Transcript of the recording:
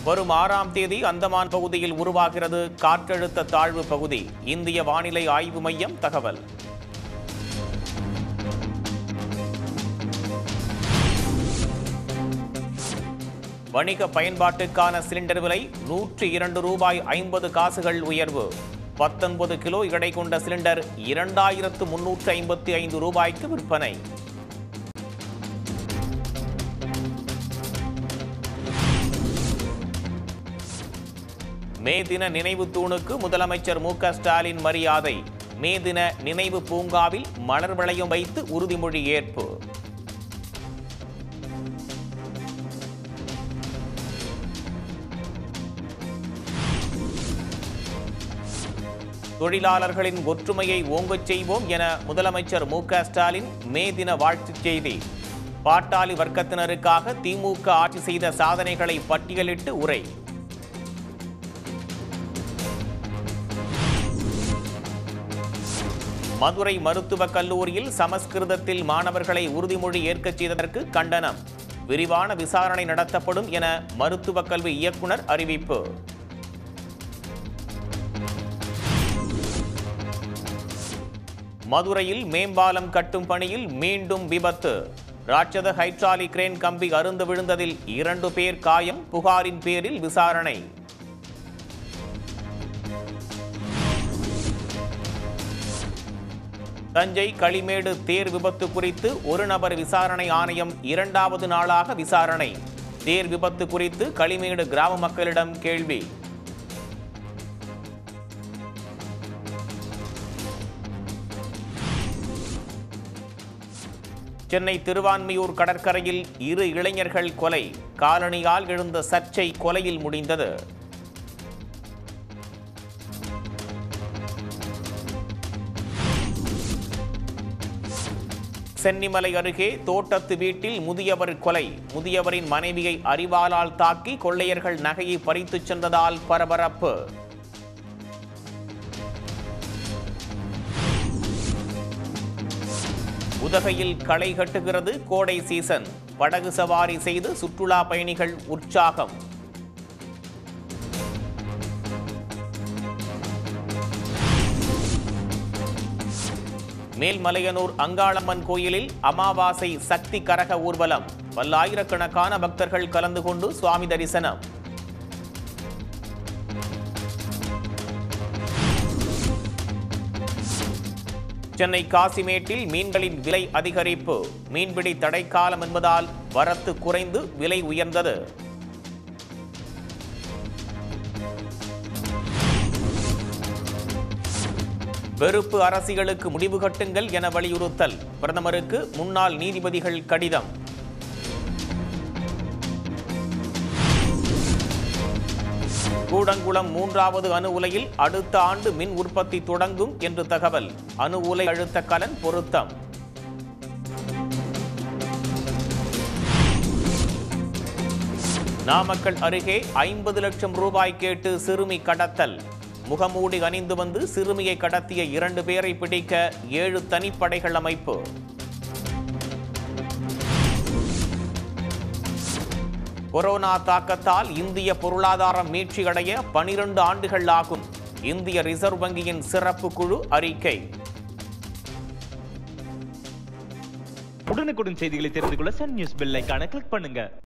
வரும் ஆறாம் தேதி அந்தமான் பகுதியில் உருவாகிறது காற்றழுத்த தாழ்வு பகுதி இந்திய வானிலை ஆய்வு மையம் தகவல் வணிக பயன்பாட்டுக்கான சிலிண்டர் விலை நூற்றி இரண்டு ரூபாய் ஐம்பது காசுகள் உயர்வு பத்தொன்பது கிலோ எடை கொண்ட சிலிண்டர் இரண்டாயிரத்து முன்னூற்று ஐம்பத்தி ஐந்து ரூபாய்க்கு விற்பனை மே தின நினைவு தூணுக்கு முதலமைச்சர் மு க ஸ்டாலின் மரியாதை மே தின நினைவு பூங்காவில் மலர் வளையம் வைத்து உறுதிமொழி ஏற்பு தொழிலாளர்களின் ஒற்றுமையை ஓங்கச் செய்வோம் என முதலமைச்சர் மு க ஸ்டாலின் மே தின வாழ்த்துச் செய்தி பாட்டாளி வர்க்கத்தினருக்காக திமுக ஆட்சி செய்த சாதனைகளை பட்டியலிட்டு உரை மதுரை மருத்துவக் கல்லூரியில் சமஸ்கிருதத்தில் மாணவர்களை உறுதிமொழி ஏற்கச் செய்ததற்கு கண்டனம் விரிவான விசாரணை நடத்தப்படும் என மருத்துவக் கல்வி இயக்குனர் அறிவிப்பு மதுரையில் மேம்பாலம் கட்டும் பணியில் மீண்டும் விபத்து ராட்சத ஹைட்ராலி கிரேன் கம்பி அருந்து விழுந்ததில் இரண்டு பேர் காயம் புகாரின் பேரில் விசாரணை தஞ்சை களிமேடு தேர் விபத்து குறித்து ஒரு நபர் விசாரணை ஆணையம் இரண்டாவது நாளாக விசாரணை தேர் விபத்து குறித்து களிமேடு கிராம மக்களிடம் கேள்வி சென்னை திருவான்மியூர் கடற்கரையில் இரு இளைஞர்கள் கொலை காலணியால் எழுந்த சர்ச்சை கொலையில் முடிந்தது சென்னிமலை அருகே தோட்டத்து வீட்டில் முதியவர் கொலை முதியவரின் மனைவியை அறிவாளால் தாக்கி கொள்ளையர்கள் நகையை பறித்துச் சென்றதால் பரபரப்பு உதகையில் களை கட்டுகிறது கோடை சீசன் படகு சவாரி செய்து சுற்றுலா பயணிகள் உற்சாகம் மேல்மலையனூர் அங்காளம்மன் கோயிலில் அமாவாசை சக்தி கரக ஊர்வலம் பல்லாயிரக்கணக்கான பக்தர்கள் கலந்து கொண்டு சுவாமி தரிசனம் சென்னை காசிமேட்டில் மீன்களின் விலை அதிகரிப்பு மீன்பிடி தடைக்காலம் என்பதால் வரத்து குறைந்து விலை உயர்ந்தது வெறுப்பு அரசியலுக்கு முடிவு கட்டுங்கள் என வலியுறுத்தல் பிரதமருக்கு முன்னாள் நீதிபதிகள் கடிதம் கூடங்குளம் மூன்றாவது அணு உலையில் அடுத்த ஆண்டு மின் உற்பத்தி தொடங்கும் என்று தகவல் அணு உலை அழுத்த கலன் பொருத்தம் நாமக்கல் அருகே ஐம்பது லட்சம் ரூபாய் கேட்டு சிறுமி கடத்தல் முகமூடி அணிந்து வந்து சிறுமியை கடத்திய இரண்டு பேரை பிடிக்க ஏழு தனிப்படைகள் அமைப்பு கொரோனா தாக்கத்தால் இந்திய பொருளாதாரம் மீட்சியடைய பனிரெண்டு ஆண்டுகள் ஆகும் இந்திய ரிசர்வ் வங்கியின் சிறப்பு குழு அறிக்கை உடனுக்குடன் செய்திகளை தெரிந்து கொள்ள சன் நியூஸ் பெல் ஐகானை கிளிக் பண்ணுங்க